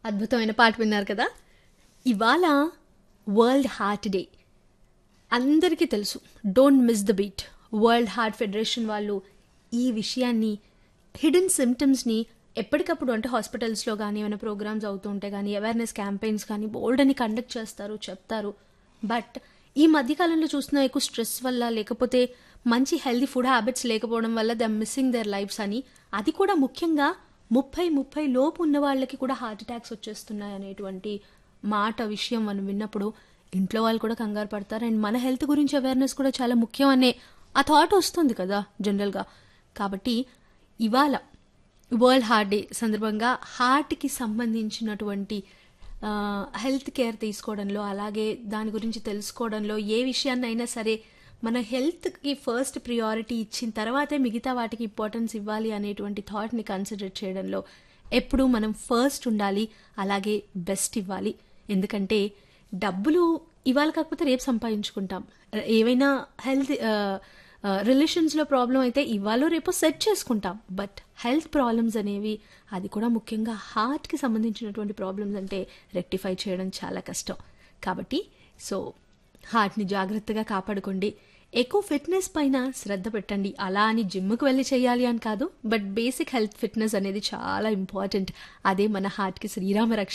అద్భుతమైన పాట విన్నారు కదా ఇవాళ వరల్డ్ హార్ట్ డే అందరికీ తెలుసు don't miss the beat world heart federation వాళ్ళు ఈ విషయాన్ని హిడెన్ సిమ్టమ్స్ని ఎప్పటికప్పుడు అంటే హాస్పిటల్స్లో కానీ ఏమైనా ప్రోగ్రామ్స్ అవుతూ ఉంటే కానీ అవేర్నెస్ క్యాంపెయిన్స్ కానీ బోల్డ్ అని కండక్ట్ చేస్తారు చెప్తారు బట్ ఈ మధ్యకాలంలో చూస్తున్న ఎక్కువ స్ట్రెస్ వల్ల లేకపోతే మంచి హెల్దీ ఫుడ్ హ్యాబిట్స్ లేకపోవడం వల్ల ద మిస్సింగ్ దర్ లైఫ్స్ అని అది కూడా ముఖ్యంగా ముప్పై ముప్పై లోపు ఉన్న వాళ్ళకి కూడా హార్ట్ అటాక్స్ వచ్చేస్తున్నాయి అనేటువంటి మాట విషయం మనం విన్నప్పుడు ఇంట్లో వాళ్ళు కూడా కంగారు పడతారు అండ్ మన హెల్త్ గురించి అవేర్నెస్ కూడా చాలా ముఖ్యం అనే ఆ థాట్ వస్తుంది కదా జనరల్గా కాబట్టి ఇవాళ వరల్డ్ హార్ట్ డే సందర్భంగా హార్ట్కి సంబంధించినటువంటి హెల్త్ కేర్ తీసుకోవడంలో అలాగే దాని గురించి తెలుసుకోవడంలో ఏ విషయాన్నైనా సరే మన హెల్త్కి ఫస్ట్ ప్రియారిటీ ఇచ్చిన తర్వాతే మిగతా వాటికి ఇంపార్టెన్స్ ఇవ్వాలి అనేటువంటి థాట్ని కన్సిడర్ చేయడంలో ఎప్పుడూ మనం ఫస్ట్ ఉండాలి అలాగే బెస్ట్ ఇవ్వాలి ఎందుకంటే డబ్బులు ఇవాళ కాకపోతే రేపు సంపాదించుకుంటాం ఏవైనా హెల్త్ రిలేషన్స్లో ప్రాబ్లం అయితే ఇవాళ రేపు సెట్ చేసుకుంటాం బట్ హెల్త్ ప్రాబ్లమ్స్ అనేవి అది కూడా ముఖ్యంగా హార్ట్కి సంబంధించినటువంటి ప్రాబ్లమ్స్ అంటే రెక్టిఫై చేయడం చాలా కష్టం కాబట్టి సో హార్ట్ని జాగ్రత్తగా కాపాడుకోండి ఎక్కువ ఫిట్నెస్ పైన శ్రద్ధ పెట్టండి అలా అని జిమ్కి వెళ్ళి చేయాలి అని కాదు బట్ బేసిక్ హెల్త్ ఫిట్నెస్ అనేది చాలా ఇంపార్టెంట్ అదే మన హార్ట్కి శ్రీరామ రక్ష